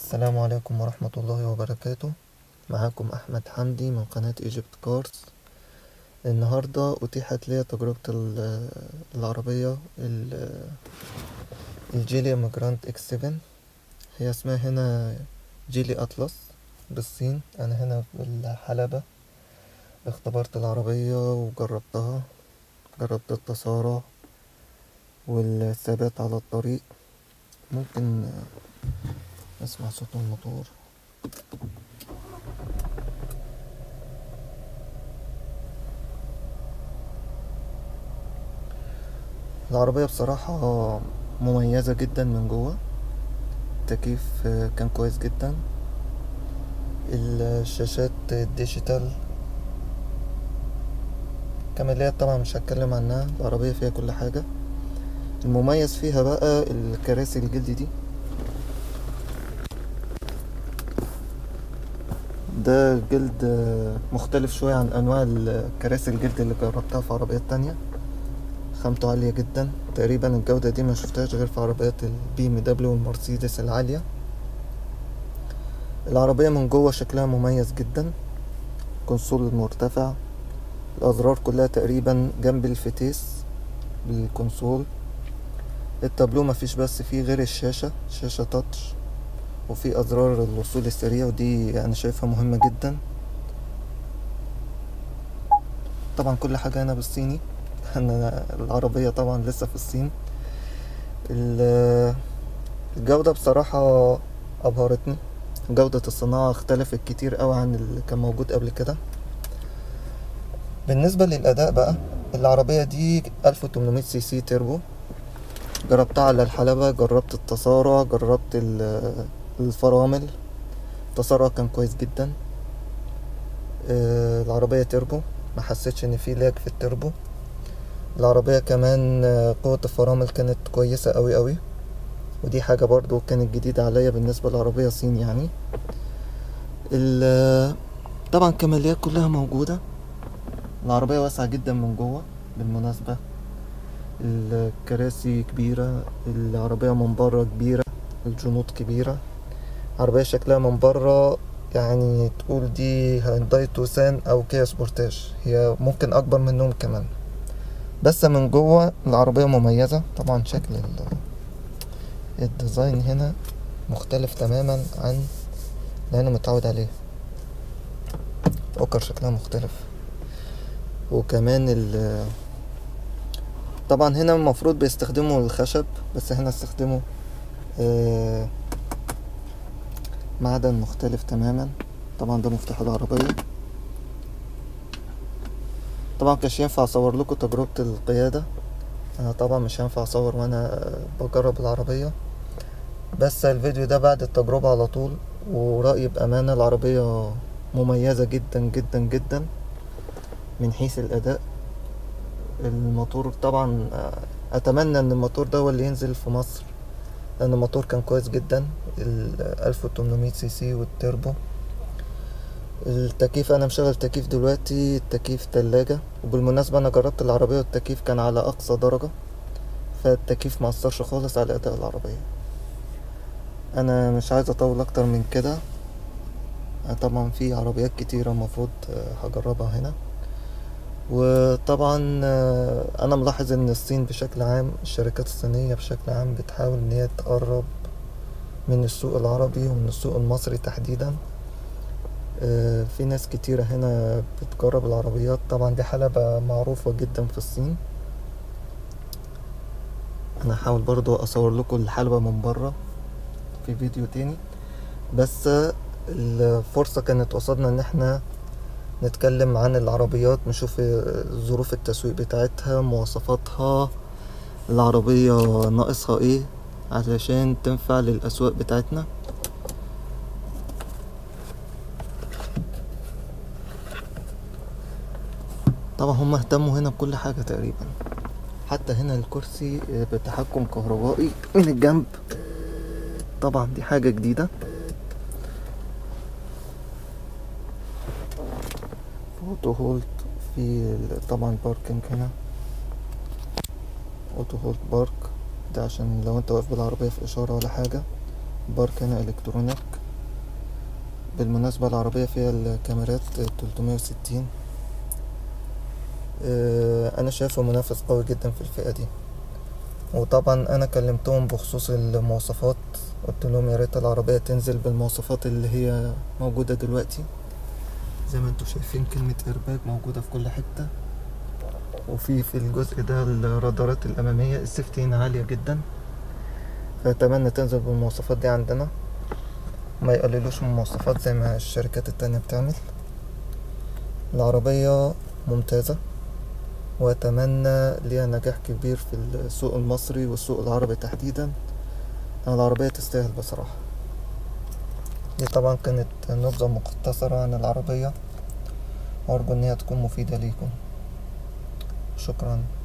السلام عليكم ورحمة الله وبركاته معاكم أحمد حمدي من قناة ايجيبت كارز النهاردة أتيحت لي تجربة ال- العربية ال- الجيلي ميجرانت اكس 7 هي اسمها هنا جيلي أطلس بالصين أنا هنا في الحلبة اختبرت العربية وجربتها جربت التسارع والثبات على الطريق ممكن اسمع صوت الموتور العربية بصراحة مميزة جدا من جوه التكييف كان كويس جدا الشاشات الديجيتال كماليات طبعا مش هتكلم عنها العربية فيها كل حاجة المميز فيها بقى الكراسي الجلد دي ده جلد مختلف شوية عن أنواع الكراسي الجلد اللي جربتها في عربيات تانية خامته عالية جدا تقريبا الجودة دي ما شفتهاش غير في عربيات البي ام دبليو والمرسيدس العالية العربية من جوه شكلها مميز جدا كونسول مرتفع الأزرار كلها تقريبا جنب الفتيس بالكونسول التابلو مفيش بس فيه غير الشاشة شاشة تاتش وفي أزرار الوصول السريع ودي أنا شايفها مهمة جدا طبعا كل حاجة هنا بالصيني أنا العربية طبعا لسه في الصين الجودة بصراحة أبهرتني جودة الصناعة اختلفت كتير أوي عن اللي كان موجود قبل كده بالنسبة للأداء بقى العربية دي 1800 سي سي تيربو جربتها على الحلبة جربت التسارع جربت الفرامل التسارع كان كويس جدا آه العربية تيربو ما حسيتش ان في لاج في التربو العربية كمان آه قوة الفرامل كانت كويسة قوي قوي ودي حاجة برضو كانت جديدة عليا بالنسبة لعربية صين يعني طبعا كماليات كلها موجودة العربية واسعة جدا من جوه بالمناسبة الكراسي كبيرة العربية من بره كبيرة الجنوط كبيرة عربية شكلها من بره يعني تقول دي هيونداي توسان او كيا سبورتاج هي ممكن اكبر منهم كمان بس من جوه العربية مميزة طبعا شكل الديزاين هنا مختلف تماما عن اللي انا متعود عليه اوكر شكلها مختلف وكمان ال طبعا هنا المفروض بيستخدموا الخشب بس هنا استخدموا آه معدن مختلف تماما طبعا ده مفتاح العربية طبعا كانش ينفع اصور لكم تجربة القيادة انا طبعا مش هينفع اصور وانا بجرب العربية بس الفيديو ده بعد التجربة على طول ورأيي بأمانة العربية مميزة جدا جدا جدا من حيث الأداء الموتور طبعا أتمنى إن الموتور ده هو اللي ينزل في مصر لأن الموتور كان كويس جدا ال 1800 سي سي والتربو التكييف أنا مشغل تكييف دلوقتي التكييف تلاجة وبالمناسبة أنا جربت العربية والتكييف كان على أقصى درجة فالتكييف مأثرش خالص على أداء العربية أنا مش عايز أطول أكتر من كده طبعا في عربيات كتيرة المفروض هجربها هنا وطبعا انا ملاحظ ان الصين بشكل عام الشركات الصينية بشكل عام بتحاول ان هي تقرب من السوق العربي ومن السوق المصري تحديدا في ناس كتيرة هنا بتجرب العربيات طبعا دي حلبة معروفة جدا في الصين انا هحاول برضو اصور لكم الحلبة من بره في فيديو تاني بس الفرصة كانت قصادنا ان احنا نتكلم عن العربيات نشوف ظروف التسويق بتاعتها مواصفاتها العربية ناقصها ايه علشان تنفع للأسواق بتاعتنا طبعا هم اهتموا هنا بكل حاجة تقريبا حتى هنا الكرسي بتحكم كهربائي من الجنب طبعا دي حاجة جديدة اوتو هولد في طبعا باركنج هنا اوتو هولد بارك ده عشان لو انت واقف بالعربية في اشارة ولا حاجة بارك هنا الكترونيك بالمناسبة العربية فيها الكاميرات 360 آه، انا شايفه منافس قوي جدا في الفئة دي وطبعا انا كلمتهم بخصوص المواصفات قلت لهم يا ريت العربية تنزل بالمواصفات اللي هي موجودة دلوقتي زي ما انتم شايفين كلمة ايرباج موجودة في كل حتة وفي في الجزء ده الرادارات الأمامية السيفتي هنا عالية جدا فأتمنى تنزل بالمواصفات دي عندنا ما يقللوش من المواصفات زي ما الشركات التانية بتعمل العربية ممتازة وأتمنى ليها نجاح كبير في السوق المصري والسوق العربي تحديدا العربية تستاهل بصراحة دي طبعا كانت نبذة مختصرة عن العربية وأرجو إن هي تكون مفيدة ليكم شكرا